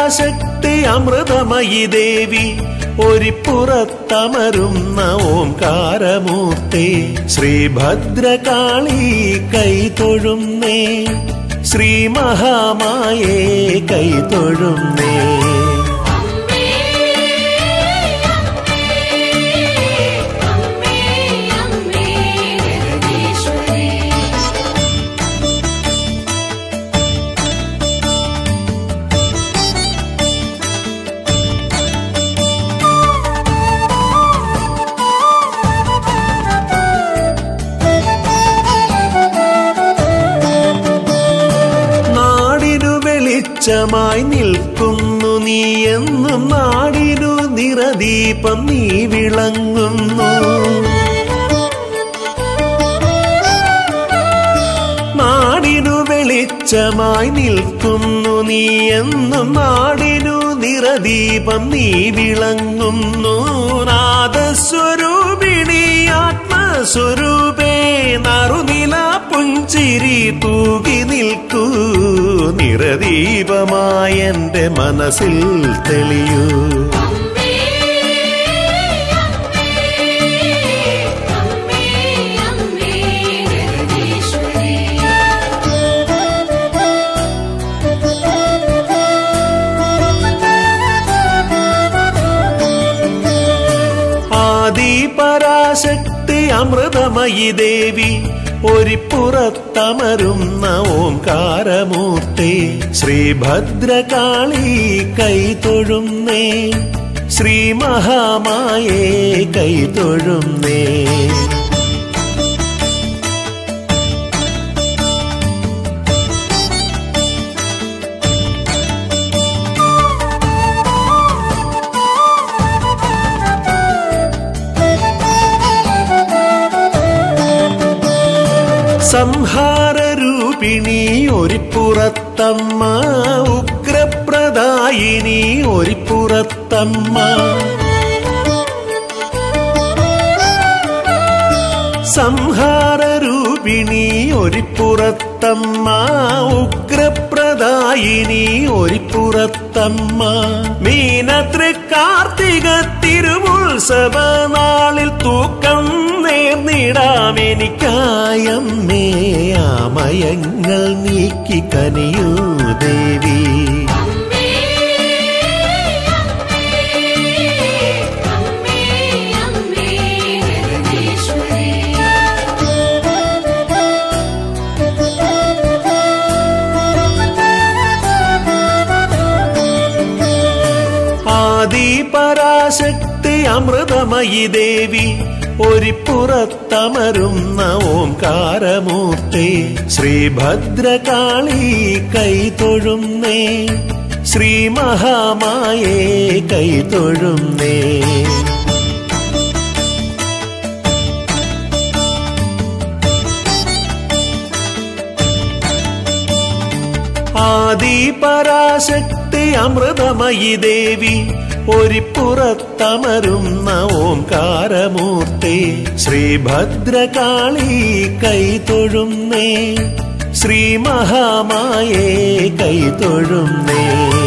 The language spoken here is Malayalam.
പരാശക്തി അമൃതമയി ദേവി ഒരിപ്പുറത്തമരുന്ന ഓംകാരമൂർത്തേ ശ്രീഭദ്രകാളി കൈതൊഴുന്നേ ശ്രീ മഹാമായേ കൈതൊഴുന്നേ അമ്മേ അമ്മേ അമ്മേ ജഗദീശ്വരി നാടിനു വെളിച്ചമായി നിൽക്കുന്നു നീ എന്നും നാടിനു നിറദീപം നീ വിളങ്ങുന്നു നാടിനു വെളിച്ചമായി നിൽക്കുന്നു നീ എന്നും നാടിനു നിറദീപം നീ വിളങ്ങുന്നു നാദസ്വരൂപിണി ആത്മസ്വരൂപേ നറുനില പുഞ്ചിരി തൂകി നിൽക്കൂ നിറദീപമായ എന്റെ മനസ്സിൽ തെളിയൂ അമ്മേ അമ്മേ അമ്മേ ജഗദീശ്വരി ആദി പരാശക്തി അമൃതമയി ദേവി ഒരിപ്പുറത്തമരുന്ന ഓംകാരമൂർത്തേ ശ്രീഭദ്രകാളി കൈതൊഴുന്നേ ശ്രീ മഹാമായേ കൈതൊഴുന്നേ സംഹാരരൂപിണി ഒരിപ്പുറത്തമ്മ ഉഗ്രപ്രദായിനി ഒരിപ്പുറത്തമ്മ സംഹാരരൂപിണി ഒരിപ്പുറത്തമ്മ ഉഗ്രപ്രദായിനി ഒരിപ്പുറത്തമ്മ മീനതൃക്കാർത്തിക തിരുവുത്സവ നാളിൽ തൂക്കം നേർന്നിടാം എനിക്കായമ്മേ ആമയങ്ങൾ നീക്കി കനിയൂ ദേവി അമ്മേ അമ്മേ അമ്മേ ജഗദീശ്വരി ആദി പരാശക്തി അമൃതമയി ദേവി ഒരിപ്പുറത്തമരുന്ന ഓംകാരമൂർത്തേ ശ്രീഭദ്രകാളി കൈതൊഴുന്നേ ശ്രീ മഹാമായേ കൈതൊഴുന്നേ ആദി പരാശക്തി അമൃതമയി ദേവി ഒരിപ്പുറത്തമരുന്ന ഓംകാരമൂർത്തേ ശ്രീഭദ്രകാളി കൈതൊഴുന്നേ ശ്രീ മഹാമായേ കൈതൊഴുന്നേ